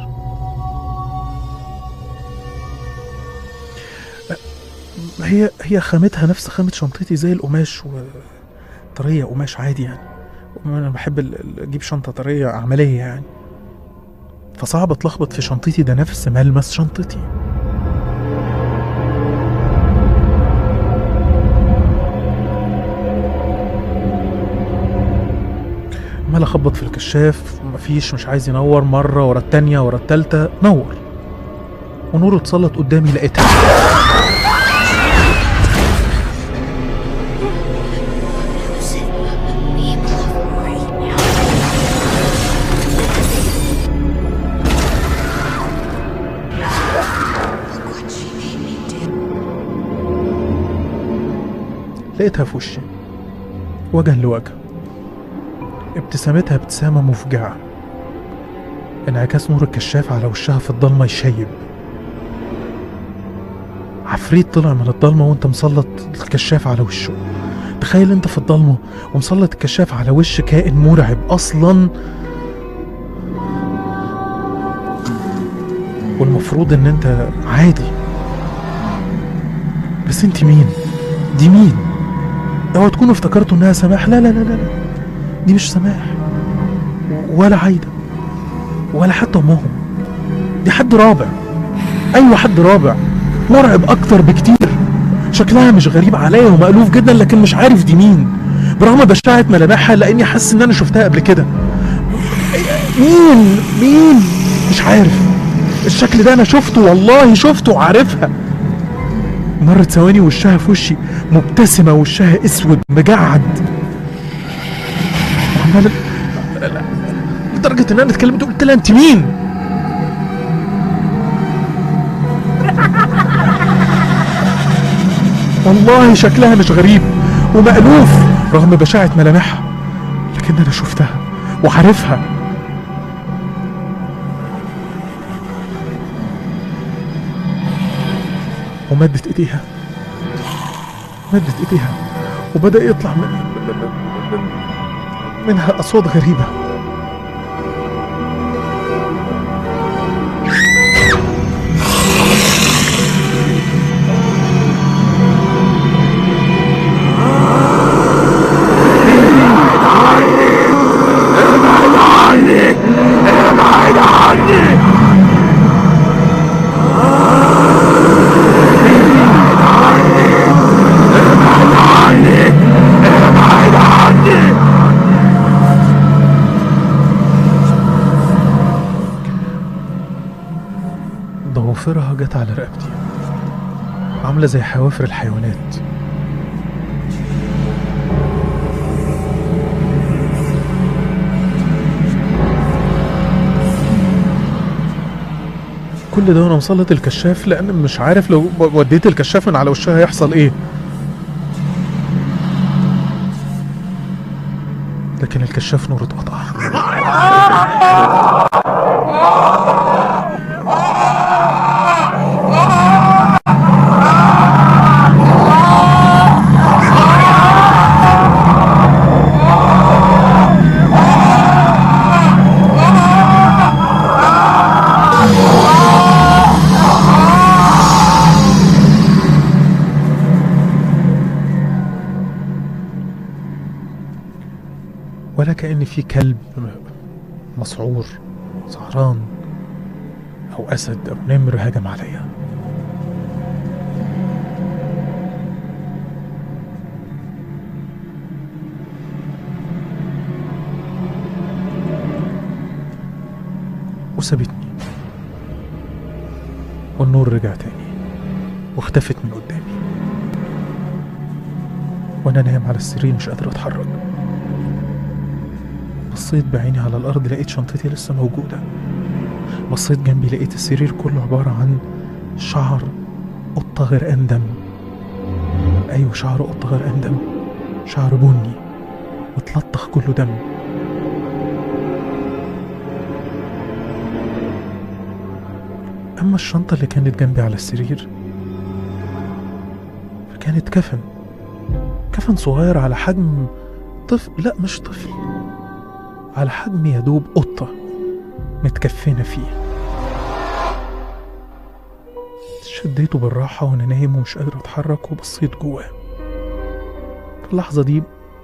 Speaker 6: أ- هي هي خامتها نفس خامة شنطتي زي القماش و طرية قماش عادي يعني أنا بحب ال- ال- أجيب شنطة طرية عملية يعني فصعب أتلخبط في شنطتي ده نفس ملمس شنطتي عمال اخبط في الكشاف مفيش مش عايز ينور مره ورا التانية ورا التالتة نور ونور اتسلط قدامي لقيتها لقيتها في وشي وجها لوجه ابتسامتها ابتسامة مفجعة انعكاس نور الكشاف على وشها في الضلمة يشيب عفريت طلع من الضلمة وانت مسلط الكشاف على وشه تخيل انت في الضلمة ومسلط الكشاف على وش كائن مرعب اصلا والمفروض ان انت عادي بس انت مين دي مين اوعى تكونوا افتكرتوا انها سماح لا لا لا لا, لا. دي مش سماح ولا عايدة ولا حتى أمهم دي حد رابع أيوة حد رابع مرعب أكتر بكتير شكلها مش غريب عليا ومألوف جدا لكن مش عارف دي مين برغم بشاعة ملامحها لأني حاسس إن أنا شفتها قبل كده مين مين مش عارف الشكل ده أنا شفته والله شفته وعارفها مرت ثواني وشها في وشي مبتسمة وشها اسود مجعد عمال لدرجة ان انا اتكلمت قلت لها انت مين؟ والله شكلها مش غريب ومألوف رغم بشاعة ملامحها لكن انا شفتها وعارفها ومدت ايديها مدت ايديها وبدأ يطلع من منها أصوات غريبة ضوافرها جت على رقبتي عاملة زي حوافر الحيوانات كل ده وانا مسلط الكشاف لان مش عارف لو وديت الكشاف من على وشها هيحصل ايه لكن الكشاف نور اتقطع ولا كأن في كلب مسعور سهران أو أسد أو نمر هجم عليا وسابتني والنور رجع تاني واختفت من قدامي وانا نايم على السرير مش قادر اتحرك بصيت بعيني على الأرض لقيت شنطتي لسه موجودة بصيت جنبي لقيت السرير كله عبارة عن شعر قطة غرقان دم أيوة شعر قطة غرقان دم شعر بني متلطخ كله دم أما الشنطة اللي كانت جنبي على السرير فكانت كفن كفن صغير على حجم طفل لا مش طفل على حجم يا دوب قطة متكفنة فيه شديته بالراحة وأنا نايم ومش قادر أتحرك وبصيت جواه في اللحظة دي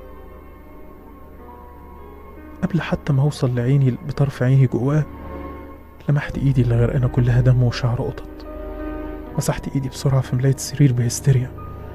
Speaker 6: قبل حتى ما أوصل لعيني بطرف عيني جواه لمحت إيدي اللي غرقانة كلها دم وشعر قطط مسحت إيدي بسرعة في ملاية السرير بهستيريا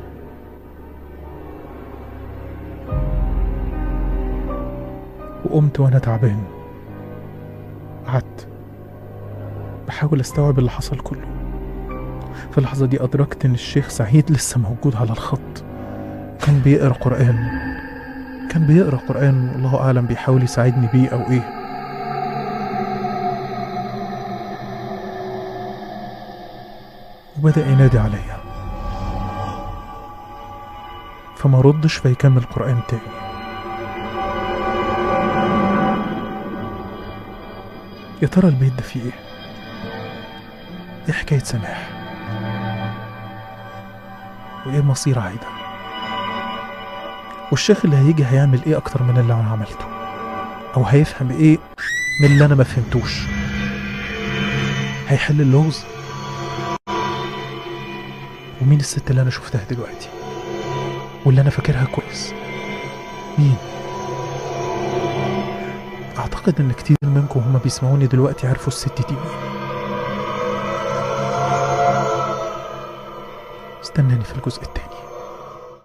Speaker 6: وقمت وانا تعبان قعدت بحاول استوعب اللي حصل كله في اللحظة دي أدركت إن الشيخ سعيد لسه موجود على الخط كان بيقرأ قرآن كان بيقرأ قرآن والله أعلم بيحاول يساعدني بيه أو إيه وبدأ ينادي عليا فما ردش فيكمل قرآن تاني يا ترى البيت ده فيه ايه ايه حكاية سماح وايه مصير عايدة والشيخ اللي هيجي هيعمل ايه اكتر من اللي انا عملته او هيفهم ايه من اللي انا ما فهمتوش هيحل اللغز ومين الست اللي انا شفتها دلوقتي واللي انا فاكرها كويس مين اعتقد ان كتير منكم هما بيسمعوني دلوقتي عرفوا الست دي مين استناني في الجزء التاني